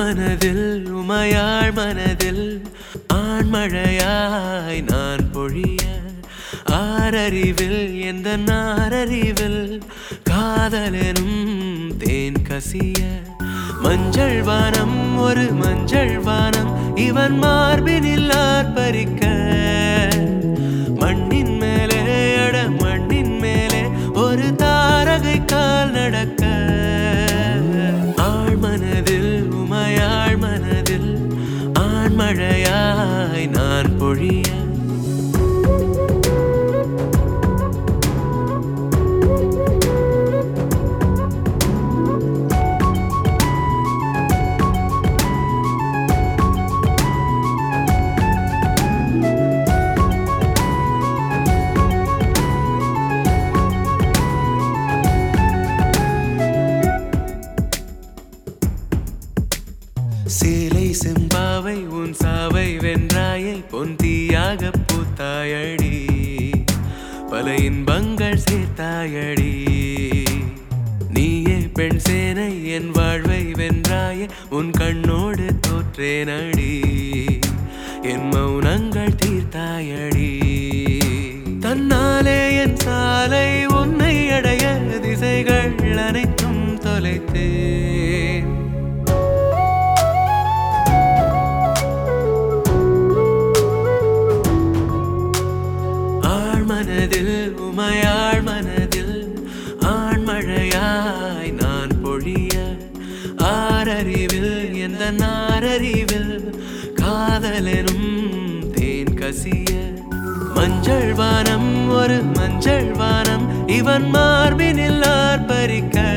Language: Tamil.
மனதில் உமையாள் மனதில் ஆண்மழையாய் நான் பொழிய ஆரறிவில் எந்த நாரறிவில் காதலெனும் தேன் கசிய மஞ்சள் வானம் ஒரு மஞ்சள் வானம் இவன் மார்பினில் ஆர்ப்பரிக்க மண்ணின் மேலே அட மண்ணின் மேலே ஒரு தாரகை கால் நடக்க ஆழ் மனதில் உமையாள் மனதில் ஆண்மழையாய் நான் பொழிய சேலை செம்பாவை உன் சாவை வென்றாயை பொந்தியாக பூத்தாயடி பல இன்பங்கள் சேர்த்தாயடி நீயே பெண் சேனை என் வாழ்வை வென்றாயே உன் கண்ணோடு தோற்றேனடி என் மௌனங்கள் தீர்த்தாயடி தன்னாலே என் சாலை உன்னை அடைய திசைகள் அனைத்தும் தொலைத்தேன் ஆழ் மனதில் உமையாள் மனதில் ஆண்மழையாய் நான் பொழிய ஆரறிவில் எந்த நாரறிவில் காதலெனும் தேன் கசிய மஞ்சள் வானம் ஒரு மஞ்சள் வானம் இவன் மார்பினில் ஆர்ப்பரிக்க